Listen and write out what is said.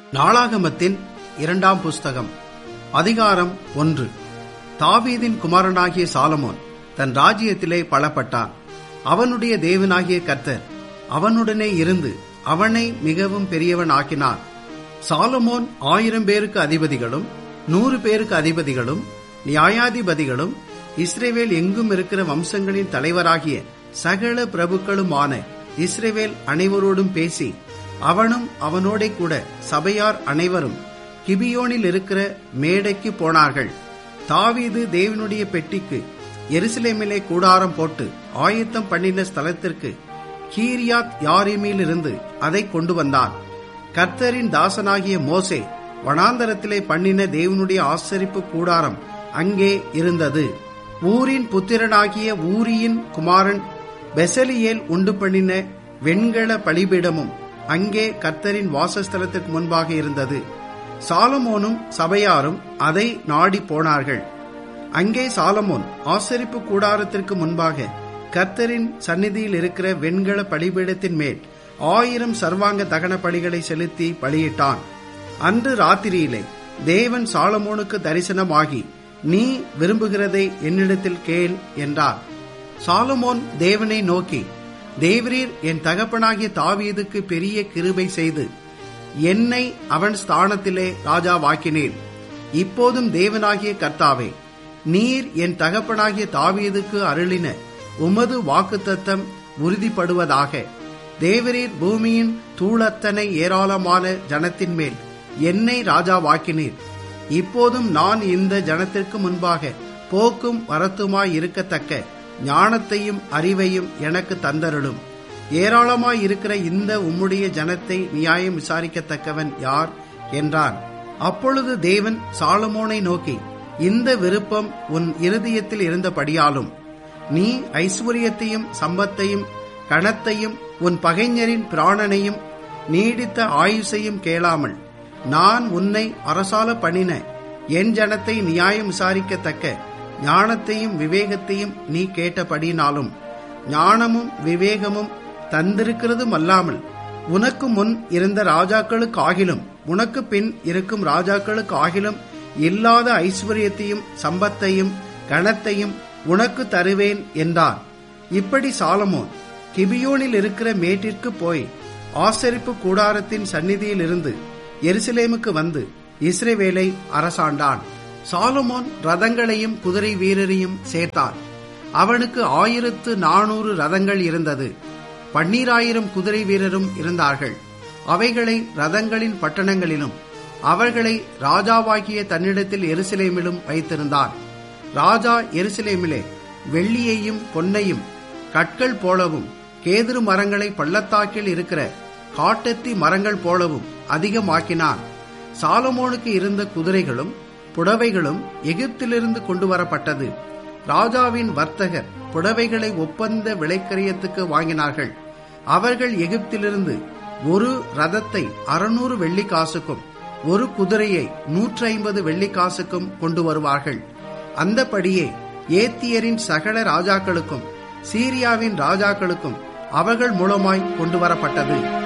நாளாகமத்தின் இரண்டாம் புஸ்தகம் அதிகாரம் ஒன்று தாவீதின் குமாரனாகிய சாலமோன் தன் ராஜ்யத்திலே பலப்பட்டான் அவனுடைய தேவனாகிய கர்த்தர் அவனுடனே இருந்து அவனை மிகவும் பெரியவன் ஆக்கினார் சாலமோன் ஆயிரம் பேருக்கு அதிபதிகளும் நூறு பேருக்கு அதிபதிகளும் நியாயாதிபதிகளும் இஸ்ரேவேல் எங்கும் இருக்கிற வம்சங்களின் தலைவராகிய சகல பிரபுக்களுமான இஸ்ரேவேல் அனைவரோடும் பேசி அவனும் அவனோட கூட சபையார் அனைவரும் கிபியோனில் இருக்கிற மேடைக்கு போனார்கள் தாவீது தேவனுடைய பெட்டிக்கு எருசலேமிலே கூடாரம் போட்டு ஆயத்தம் பண்ணின ஸ்தலத்திற்கு கீரியாத் யாரிமிலிருந்து அதை கொண்டு வந்தான் கர்த்தரின் தாசனாகிய மோசே வனாந்தரத்திலே பண்ணின தேவனுடைய ஆசரிப்பு கூடாரம் அங்கே இருந்தது ஊரின் புத்திரனாகிய ஊரியின் குமாரன் பெசலியேல் உண்டு பண்ணின வெண்கல பலிபீடமும் அங்கே கர்த்தரின் வாசஸ்தலத்திற்கு முன்பாக இருந்தது சாலமோனும் சபையாரும் அதை நாடி போனார்கள் அங்கே சாலமோன் ஆசரிப்பு கூடாரத்திற்கு முன்பாக கர்த்தரின் சந்நிதியில் இருக்கிற வெண்கல பலிபீடத்தின் மேல் ஆயிரம் சர்வாங்க தகன பலிகளை செலுத்தி பலியிட்டான் அன்று ராத்திரியிலே தேவன் சாலமோனுக்கு தரிசனமாகி நீ விரும்புகிறதை என்னிடத்தில் கேள் என்றார் சாலமோன் தேவனை நோக்கி தேவரீர் என் தகப்பனாகிய தாவீதுக்கு பெரிய கிருபை செய்து என்னை அவன் ஸ்தானத்திலே ராஜாவாக்கினீர் இப்போதும் தேவனாகிய கர்த்தாவே நீர் என் தகப்பனாகிய தாவீதுக்கு அருளின உமது வாக்குத்தத்தம் உறுதிப்படுவதாக தேவரீர் பூமியின் தூளத்தனை ஏராளமான ஜனத்தின் மேல் என்னை ராஜாவாக்கினீர் இப்போதும் நான் இந்த ஜனத்திற்கு முன்பாக போக்கும் வரத்துமாய் இருக்கத்தக்க ஞானத்தையும் அறிவையும் எனக்கு தந்தருளும் ஏராளமாய் இருக்கிற இந்த உம்முடைய ஜனத்தை நியாயம் விசாரிக்கத்தக்கவன் யார் என்றான் அப்பொழுது தேவன் சாலமோனை நோக்கி இந்த விருப்பம் உன் இருதயத்தில் இருந்தபடியாலும் நீ ஐஸ்வர்யத்தையும் சம்பத்தையும் கணத்தையும் உன் பகைஞரின் பிராணனையும் நீடித்த ஆயுசையும் கேளாமல் நான் உன்னை அரசால பண்ணின என் ஜனத்தை நியாயம் விசாரிக்கத்தக்க ஞானத்தையும் விவேகத்தையும் நீ கேட்டபடினாலும் ஞானமும் விவேகமும் தந்திருக்கிறதும் அல்லாமல் உனக்கு முன் இருந்த ராஜாக்களுக்கு ஆகிலும் உனக்கு பின் இருக்கும் ராஜாக்களுக்கு ஆகிலும் இல்லாத ஐஸ்வர்யத்தையும் சம்பத்தையும் கணத்தையும் உனக்கு தருவேன் என்றார் இப்படி சாலமோன் கிபியோனில் இருக்கிற மேட்டிற்கு போய் ஆசரிப்பு கூடாரத்தின் சந்நிதியில் இருந்து எருசலேமுக்கு வந்து இஸ்ரேவேலை அரசாண்டான் சாலமோன் ரதங்களையும் குதிரை வீரரையும் சேர்த்தான் அவனுக்கு ஆயிரத்து நானூறு ரதங்கள் இருந்தது பன்னீராயிரம் குதிரை வீரரும் இருந்தார்கள் அவைகளை ரதங்களின் பட்டணங்களிலும் அவர்களை ராஜாவாகிய தன்னிடத்தில் எருசலேமிலும் வைத்திருந்தான் ராஜா எருசலேமிலே வெள்ளியையும் பொன்னையும் கற்கள் போலவும் கேதுரு மரங்களை பள்ளத்தாக்கில் இருக்கிற காட்டத்தி மரங்கள் போலவும் அதிகமாக்கினான் சாலமோனுக்கு இருந்த குதிரைகளும் புடவைகளும் எகிப்திலிருந்து கொண்டு வரப்பட்டது ராஜாவின் வர்த்தகர் புடவைகளை ஒப்பந்த விலைக்கரியத்துக்கு வாங்கினார்கள் அவர்கள் எகிப்திலிருந்து ஒரு ரதத்தை அறுநூறு வெள்ளி காசுக்கும் ஒரு குதிரையை நூற்றி ஐம்பது வெள்ளி காசுக்கும் கொண்டு வருவார்கள் அந்தபடியே ஏத்தியரின் சகல ராஜாக்களுக்கும் சீரியாவின் ராஜாக்களுக்கும் அவர்கள் மூலமாய் கொண்டு வரப்பட்டது